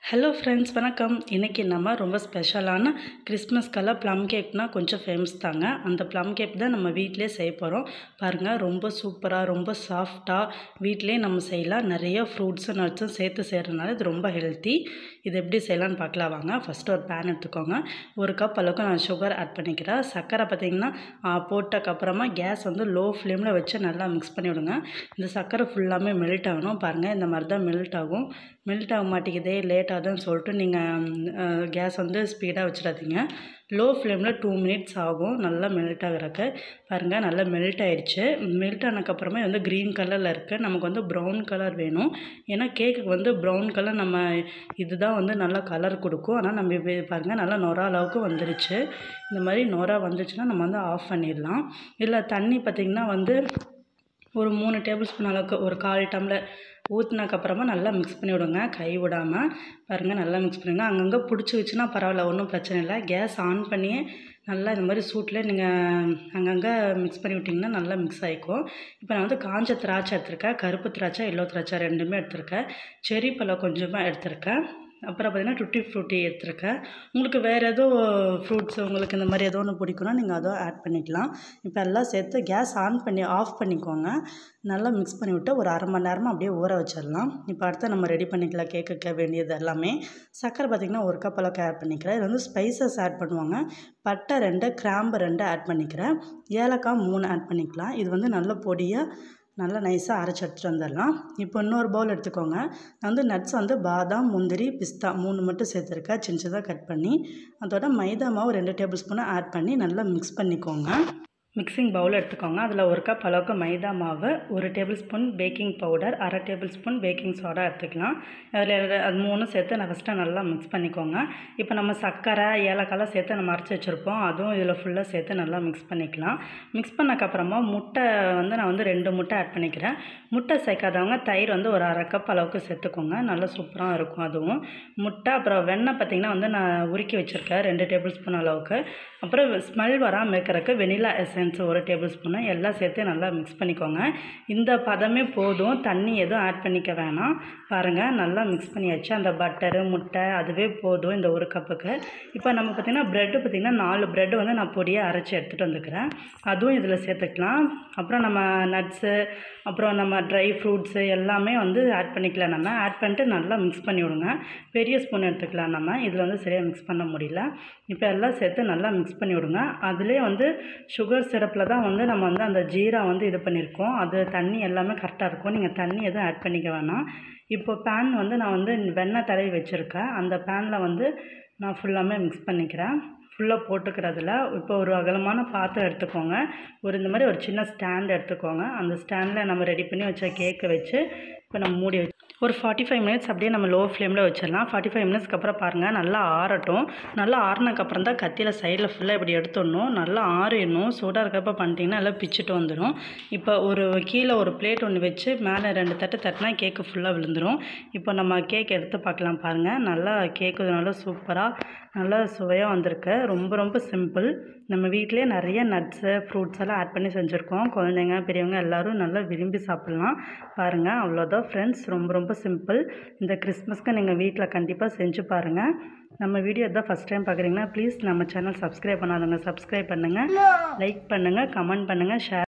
hello friends வணக்கம் இன்றைக்கி நம்ம ரொம்ப ஸ்பெஷலான கிறிஸ்மஸ்க்கெல்லாம் ப்ளம் கேக்னால் கொஞ்சம் ஃபேமஸ் தாங்க அந்த ப்ளம் கேக் தான் நம்ம வீட்டிலே செய்ய போகிறோம் பாருங்கள் ரொம்ப சூப்பராக ரொம்ப சாஃப்டாக வீட்டிலே நம்ம செய்யலாம் நிறைய ஃப்ரூட்ஸும் நட்ஸும் சேர்த்து செய்கிறதுனால இது ரொம்ப ஹெல்த்தி இது எப்படி செய்யலாம்னு பார்க்கலாம் வாங்க ஃபஸ்ட்டு ஒரு பேன் எடுத்துக்கோங்க ஒரு கப் அளவுக்கு நான் சுகர் ஆட் பண்ணிக்கிறேன் சர்க்கரை பார்த்திங்கன்னா போட்டக்கப்புறமா கேஸ் வந்து லோ ஃப்ளேமில் வச்சு நல்லா மிக்ஸ் பண்ணி விடுங்க இந்த சர்க்கரை ஃபுல்லாமே மெல்ட் ஆகணும் பாருங்கள் இந்த மாதிரி தான் மெல்ட் ஆகும் மெல்ட் ஆக மாட்டேங்குதே லேட் ஆகுதுன்னு சொல்லிட்டு நீங்கள் கேஸ் வந்து ஸ்பீடாக வச்சிடாதீங்க லோ ஃப்ளேமில் டூ மினிட்ஸ் ஆகும் நல்லா மெல்ட் ஆகிறக்கு பாருங்கள் நல்லா மெல்ட் ஆயிடுச்சு மெல்ட் ஆனதுக்கப்புறமா இது வந்து க்ரீன் கலரில் இருக்குது நமக்கு வந்து ப்ரௌன் கலர் வேணும் ஏன்னா கேக்குக்கு வந்து ப்ரௌன் கலர் நம்ம இதுதான் வந்து நல்லா கலர் கொடுக்கும் ஆனால் நம்ம இப்போ பாருங்கள் நல்லா நொற அளவுக்கு வந்துருச்சு இந்த மாதிரி நொற வந்துச்சுன்னா நம்ம வந்து ஆஃப் பண்ணிடலாம் இல்லை தண்ணி பார்த்திங்கன்னா வந்து ஒரு மூணு டேபிள் ஸ்பூன் அளவுக்கு ஒரு கால் டம்ளர் ஊற்றுனக்கப்புறமா நல்லா மிக்ஸ் பண்ணி விடுங்க கை விடாமல் பாருங்கள் நல்லா மிக்ஸ் பண்ணுங்க அங்கங்கே பிடிச்சி வச்சுன்னா பரவாயில்ல ஒன்றும் பிரச்சனை இல்லை கேஸ் ஆன் பண்ணியே நல்லா இந்த மாதிரி சூட்டில் நீங்கள் அங்கங்கே மிக்ஸ் பண்ணி விட்டிங்கன்னா நல்லா மிக்ஸ் ஆகிக்கும் இப்போ நான் வந்து காஞ்ச திராட்சை எடுத்திருக்கேன் கருப்பு திராட்சை எல்லோ திராட்சை ரெண்டுமே எடுத்திருக்கேன் செரி பழம் கொஞ்சமாக எடுத்திருக்கேன் அப்புறம் பார்த்திங்கன்னா டுட்டி ஃப்ரூட்டி எடுத்திருக்கேன் உங்களுக்கு வேறு ஏதோ ஃப்ரூட்ஸ் உங்களுக்கு இந்த மாதிரி ஏதோ ஒன்று பிடிக்குன்னா நீங்கள் அதோ ஆட் பண்ணிக்கலாம் இப்போ எல்லாம் சேர்த்து கேஸ் ஆன் பண்ணி ஆஃப் பண்ணிக்கோங்க நல்லா மிக்ஸ் பண்ணி விட்டு ஒரு அரை மணி நேரமாக அப்படியே ஊற வச்சிடலாம் இப்போ அடுத்து நம்ம ரெடி பண்ணிக்கலாம் கேக்குக்க வேண்டியது எல்லாமே சர்க்கரை பார்த்திங்கன்னா ஒரு கப் அளவுக்கு ஆட் பண்ணிக்கிறேன் இது வந்து ஸ்பைசஸ் ஆட் பண்ணுவாங்க பட்டை ரெண்டு கிராம்பு ரெண்டு ஆட் பண்ணிக்கிறேன் ஏலக்காய் மூணு ஆட் பண்ணிக்கலாம் இது வந்து நல்ல பொடியாக நல்லா நைஸாக அரைச்சி எடுத்துகிட்டு வந்துடலாம் இப்போ இன்னொரு பவுல் எடுத்துக்கோங்க நான் வந்து நட்ஸ் வந்து பாதாம் முந்திரி பிஸ்தா மூணு மட்டும் சேர்த்துருக்கேன் சின்ன சின்னதாக கட் பண்ணி அதோட மைதா மாவு ரெண்டு டேபிள் ஸ்பூனை ஆட் பண்ணி நல்லா மிக்ஸ் பண்ணிக்கோங்க மிக்சிங் பவுல் எடுத்துக்கோங்க அதில் ஒரு கப் அளவுக்கு மைதா மாவு ஒரு டேபிள் ஸ்பூன் பேக்கிங் பவுடர் அரை டேபிள் ஸ்பூன் பேக்கிங் சோடா எடுத்துக்கலாம் அதில் அது மூணும் சேர்த்து நான் ஃபஸ்ட்டு நல்லா மிக்ஸ் பண்ணிக்கோங்க இப்போ நம்ம சர்க்கரை ஏலக்காய்லாம் சேர்த்து நம்ம அரைச்சி வச்சுருப்போம் அதுவும் இதில் ஃபுல்லாக சேர்த்து நல்லா மிக்ஸ் பண்ணிக்கலாம் மிக்ஸ் பண்ணக்கப்புறமா முட்டை வந்து நான் வந்து ரெண்டு முட்டை ஆட் பண்ணிக்கிறேன் முட்டை சேர்க்காதவங்க தயிர் வந்து ஒரு அரை கப் அளவுக்கு சேர்த்துக்கோங்க நல்லா சூப்பராக இருக்கும் அதுவும் முட்டை அப்புறம் வெண்ணெய் பார்த்திங்கன்னா வந்து நான் உருக்கி வச்சுருக்கேன் ரெண்டு டேபிள் ஸ்பூன் அளவுக்கு அப்புறம் ஸ்மெல் வராமல் இருக்கிறதுக்கு வெனிலா எசன்ஸ் ஒரு டேபிள் ஸ்பூனு எல்லாம் சேர்த்து நல்லா மிக்ஸ் பண்ணிக்கோங்க இந்த பதமே போதும் தண்ணி எதுவும் ஆட் பண்ணிக்க வேணாம் பாருங்கள் நல்லா மிக்ஸ் பண்ணியாச்சு அந்த பட்டரு முட்டை அதுவே போதும் இந்த ஒரு கப்புக்கு இப்போ நம்ம பார்த்திங்கன்னா ப்ரெட்டு பார்த்திங்கன்னா நாலு ப்ரெட்டு வந்து நான் பொடியாக அரைச்சி எடுத்துகிட்டு வந்துக்கிறேன் அதுவும் இதில் சேர்த்துக்கலாம் அப்புறம் நம்ம நட்ஸு அப்புறம் நம்ம ட்ரை ஃப்ரூட்ஸு எல்லாமே வந்து ஆட் பண்ணிக்கலாம் நம்ம ஆட் பண்ணிட்டு நல்லா மிக்ஸ் பண்ணி விடுங்க பெரிய ஸ்பூன் எடுத்துக்கலாம் நம்ம இதில் வந்து சரியாக மிக்ஸ் பண்ண முடியல இப்போ எல்லாம் சேர்த்து நல்லா மிக்ஸ் பண்ணி விடுங்க அதிலே வந்து சுகர் சிரப்பில் தான் வந்து நம்ம வந்து அந்த ஜீரா வந்து இது பண்ணியிருக்கோம் அது தண்ணி எல்லாமே கரெக்டாக இருக்கும் நீங்கள் தண்ணி எதுவும் ஆட் பண்ணிக்க வேணாம் இப்போ பேன் வந்து நான் வந்து வெண்ணெய் தடவி வச்சுருக்கேன் அந்த பேனில் வந்து நான் ஃபுல்லாமே மிக்ஸ் பண்ணிக்கிறேன் ஃபுல்லாக போட்டுக்கிறதுல இப்போ ஒரு அகலமான பாத்திரம் எடுத்துக்கோங்க ஒரு இந்த மாதிரி ஒரு சின்ன ஸ்டாண்ட் எடுத்துக்கோங்க அந்த ஸ்டாண்டில் நம்ம ரெடி பண்ணி வச்ச கேக்கை வச்சு இப்போ நம்ம மூடி வச்சு ஒரு ஃபார்ட்டி ஃபைவ் மினிட்ஸ் அப்படியே நம்ம லோ ஃப்ளேமில் வச்சிடலாம் ஃபார்ட்டி ஃபைவ் மினிட்ஸ்க்கு அப்புறம் பாருங்கள் நல்லா ஆறட்டும் நல்லா ஆறினக்கப்புறம் தான் கத்தியில் சைடில் ஃபுல்லாக இப்படி எடுத்துடணும் நல்லா ஆறிடணும் சூடாக இருக்கப்போ பண்ணிட்டீங்கன்னா எல்லாம் பிச்சுட்டு வந்துடும் இப்போ ஒரு கீழே ஒரு பிளேட் ஒன்று வச்சு மேலே ரெண்டு தட்டு தட்டினா கேக்கு ஃபுல்லாக விழுந்துடும் இப்போ நம்ம கேக் எடுத்து பார்க்கலாம் பாருங்கள் நல்லா கேக்கு நல்லா சூப்பராக நல்லா சுவையாக வந்திருக்கு ரொம்ப ரொம்ப சிம்பிள் நம்ம வீட்டிலே நிறைய நட்ஸு ஃப்ரூட்ஸ் எல்லாம் ஆட் பண்ணி செஞ்சுருக்கோம் குழந்தைங்க பெரியவங்க எல்லோரும் நல்லா விரும்பி சாப்பிட்லாம் பாருங்கள் அவ்வளோதான் ஃப்ரெண்ட்ஸ் ரொம்ப ரொம்ப சிம்பிள் இந்த கிறிஸ்மஸ்க்கு நீங்கள் வீட்டில் கண்டிப்பாக செஞ்சு பாருங்கள் நம்ம வீடியோ தான் ஃபஸ்ட் டைம் பார்க்குறீங்கன்னா ப்ளீஸ் நம்ம சேனல் சப்ஸ்கிரைப் பண்ணாதவங்க சப்ஸ்கிரைப் பண்ணுங்கள் லைக் பண்ணுங்கள் கமெண்ட் பண்ணுங்கள் ஷேர்